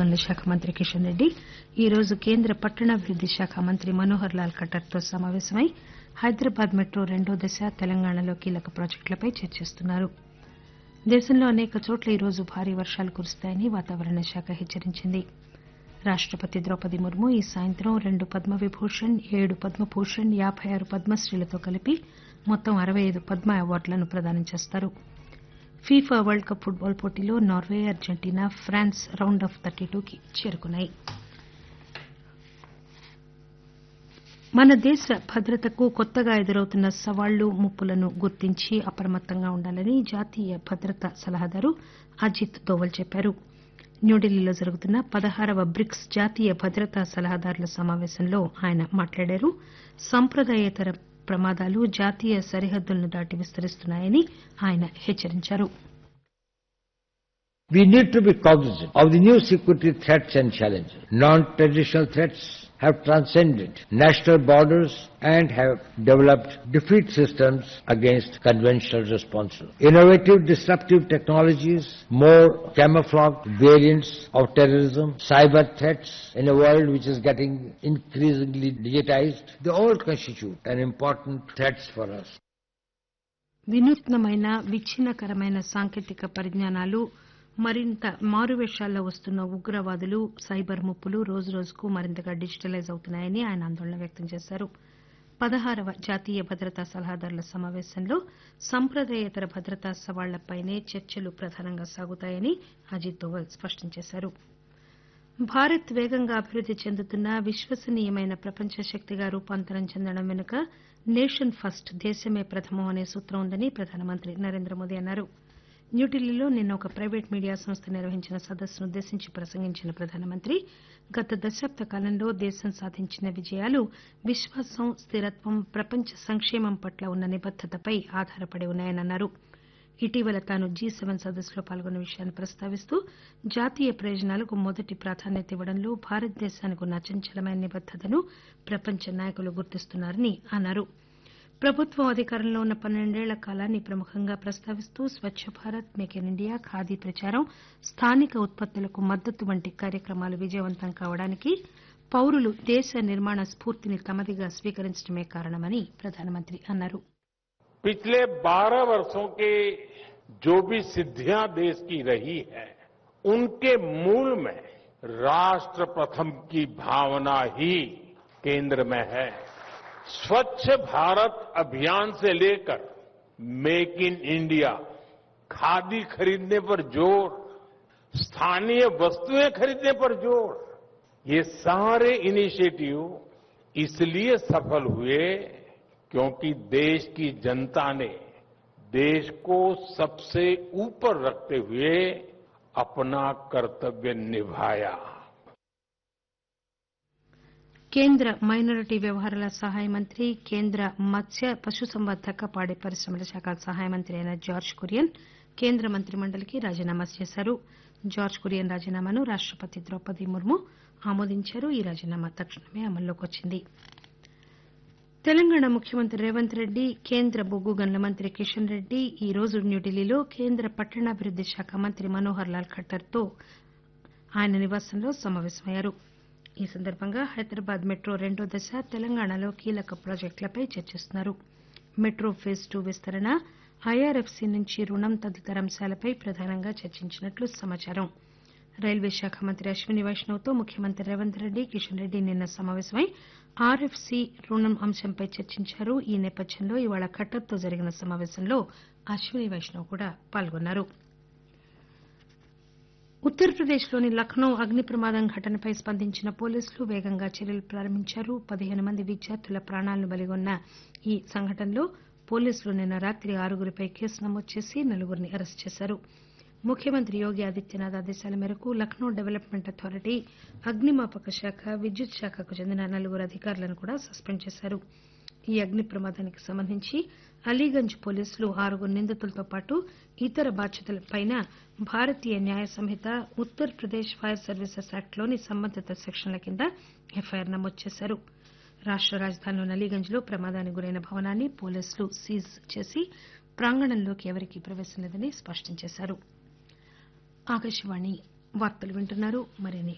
పనుల శాఖ మంత్రి కిషన్ రెడ్డి ఈరోజు కేంద్ర పట్టణాభివృద్ది శాఖ మంత్రి మనోహర్ లాల్ ఖట్టర్ తో సమాపేశమై హైదరాబాద్ మెట్రో రెండో దశ తెలంగాణలో కీలక ప్రాజెక్టులపై చర్చిస్తున్నారు దేశంలో అనేక చోట్ల ఈరోజు భారీ వర్షాలు కురుస్తాయని వాతావరణ శాఖ హెచ్చరించింది రాష్టపతి ద్రౌపది ముర్ము ఈ సాయంత్రం రెండు పద్మవిభూషణ్ ఏడు పద్మభూషణ్ యాబై ఆరు పద్మశ్రీలతో కలిపి మొత్తం అరవై ఐదు పద్మ అవార్డులను ప్రదానం చేస్తారు ఫీఫా వరల్డ్ కప్ ఫుట్బాల్ పోటీలో Norway Argentina France round of thirty టూకి చేరుకున్నాయి మన దేశ భద్రతకు కొత్తగా ఎదురవుతున్న సవాళ్లు ముప్పులను గుర్తించి అప్రమత్తంగా ఉండాలని జాతీయ భద్రతా సలహాదారు అజిత్ దోవల్ చెప్పారు న్యూఢిల్లీలో జరుగుతున్న పదహారవ బ్రిక్స్ జాతీయ భద్రతా సలహాదారుల సమాపేశంలో ఆయన మాట్లాడారు సంప్రదాయేతర ప్రమాదాలు జాతీయ సరిహద్దులను దాటి విస్తరిస్తున్నాయని ఆయన హెచ్చరించారు We need to be cognizant of the new security threats and challenges. Non-traditional threats have transcended national borders and have developed defeat systems against conventional responses. Innovative disruptive technologies, more camouflaged variants of terrorism, cyber threats in a world which is getting increasingly digitized, they all constitute an important threats for us. వినూత్నమైన విచ్ఛిన్నకరమైన సాంకేతిక పరిజ్ఞానాలు మరింత మారువేషాల్లో వస్తున్న ఉగ్రవాదులు cyber ముప్పులు రోజురోజుకు మరింతగా digitalise అవుతున్నాయని ఆయన ఆందోళన వ్యక్తం చేశారు పదహారవ జాతీయ భద్రతా సలహాదారుల సమాపేశంలో సంప్రదాయేతర భద్రతా సవాళ్లపైనే చర్చలు ప్రధానంగా సాగుతాయని అజిత్ దోవల్ స్పష్టం చేశారు భారత్ వేగంగా అభివృద్ది చెందుతున్న విశ్వసనీయమైన ప్రపంచ శక్తిగా రూపాంతరం చెందడం వెనుక నేషన్ ఫస్ట్ దేశమే ప్రథమం అనే సూత్రం ఉందని ప్రధానమంత్రి నరేంద్ర మోదీ అన్నారు న్యూఢిల్లీలో నిన్న ఒక ప్రైవేట్ మీడియా సంస్థ నిర్వహించిన సదస్సును ఉద్దేశించి ప్రసంగించిన ప్రధానమంత్రి గత దశాబ్ద కాలంలో దేశం సాధించిన విజయాలు విశ్వాసం స్థిరత్వం ప్రపంచ సంక్షేమం పట్ల ఉన్న నిబద్దతపై ఆధారపడి ఉన్నాయని అన్నారు ఇటీవల తాను జీ సెవెన్ సదస్సులో పాల్గొన్న విషయాన్ని ప్రస్తావిస్తూ జాతీయ ప్రయోజనాలకు మొదటి ప్రాధాన్యత ఇవ్వడంలో భారతదేశానికి ఉన్న అచంచలమైన నిబద్దతను ప్రపంచ నాయకులు గుర్తిస్తున్నారని అన్నారు ప్రభుత్వం అధికారంలో ఉన్న పన్నెండేళ్ల కాలాన్ని ప్రముఖంగా ప్రస్తావిస్తూ Swachh Bharat make in India khadi ప్రచారం స్థానిక ఉత్పత్తులకు మద్దతు వంటి కార్యక్రమాలు విజయవంతం కావడానికి పౌరులు దేశ నిర్మాణ స్ఫూర్తిని తమదిగా స్వీకరించడమే కారణమని ప్రధానమంత్రి అన్నారు पिछले 12 वर्षों के जो भी सिद्धियां देश की रही है उनके मूल में राष्ट्र प्रथम की भावना ही केंद्र में है स्वच्छ भारत अभियान से लेकर मेक इन इंडिया खादी खरीदने पर जोर स्थानीय वस्तुएं खरीदने पर जोर ये सारे इनिशिएटिव इसलिए सफल हुए क्योंकि देश की जनता ने देश को सबसे ऊपर रखते हुए अपना कर्तव्य निभाया కేంద్ర మైనారిటీ వ్యవహారాల సహాయ మంత్రి కేంద్ర మత్స్య పశుసంవర్ధక పాడి పరిశ్రమల శాఖ సహాయ మంత్రి అయిన జార్జ్ కురియన్ కేంద్ర మంత్రి మండలికి రాజీనామా చేశారు జార్జ్ కురియన్ రాజీనామాను రాష్టపతి ద్రౌపది ముర్ము ఆమోదించారు ఈ రాజీనామా తక్షణమే అమల్లోకి వచ్చింది తెలంగాణ ముఖ్యమంత్రి రేవంత్ రెడ్డి కేంద్ర బొగ్గు గనుల మంత్రి కిషన్ రెడ్డి ఈ రోజు న్యూఢిల్లీలో కేంద్ర పట్టణాభివృద్ది శాఖ మంత్రి మనోహర్ లాల్ ఖట్టర్ తో ఆయన నివాసంలో సమాపేశమయ్యారు ఈ సందర్భంగా హైదరాబాద్ మెట్రో రెండో దశ తెలంగాణలో కీలక ప్రాజెక్టులపై చర్చిస్తున్నారు మెట్రో ఫేజ్ టూ విస్తరణ ఐఆర్ఎఫ్సీ నుంచి రుణం తదితర అంశాలపై ప్రధానంగా చర్చించినట్లు సమాచారం రైల్వే శాఖ మంత్రి అశ్విని వైష్ణవ్ తో ముఖ్యమంత్రి రేవంత్ రెడ్డి కిషన్ రెడ్డి నిన్న సమాపేశమై ఆర్ఎఫ్సీ రుణం అంశంపై చర్చించారు ఈ నేపథ్యంలో ఇవాళ ఖట్టర్తో జరిగిన సమాపేశంలో అశ్విని వైష్ణవ్ కూడా పాల్గొన్నారు ఉత్తరప్రదేశ్లోని లక్నో అగ్ని ప్రమాదం ఘటనపై స్పందించిన పోలీసులు వేగంగా చర్యలు ప్రారంభించారు పదిహేను మంది విద్యార్థుల ప్రాణాలను బలిగొన్న ఈ సంఘటనలో పోలీసులు నిన్న రాత్రి ఆరుగురిపై కేసు నమోదు చేసి నలుగురిని అరెస్టు చేశారు ముఖ్యమంత్రి యోగి ఆదిత్యనాథ్ ఆదేశాల మేరకు లక్నో డెవలప్మెంట్ అథారిటీ అగ్నిమాపక శాఖ విద్యుత్ శాఖకు చెందిన నలుగురు అధికారులను కూడా సస్పెండ్ చేశారు ఈ అగ్ని ప్రమాదానికి సంబంధించి అలీగంజ్ పోలీసులు ఆరుగురు నిందితులతో పాటు ఇతర బాధ్యులపై భారతీయ న్యాయ సంహిత ఉత్తరప్రదేశ్ ఫైర్ సర్వీసెస్ యాక్ట్లోని సంబంధిత సెక్షన్ల కింద ఎఫ్ఐఆర్ నమోదు చేశారు రాష్ట రాజధానిలోని అలీగంజ్ లో ప్రమాదానికి గురైన భవనాన్ని పోలీసులు సీజ్ చేసి ప్రాంగణంలోకి ఎవరికీ ప్రవేశం లేదని స్పష్టం చేశారు ఆకాశవాణి వార్తలు వింటున్నారు మరిన్ని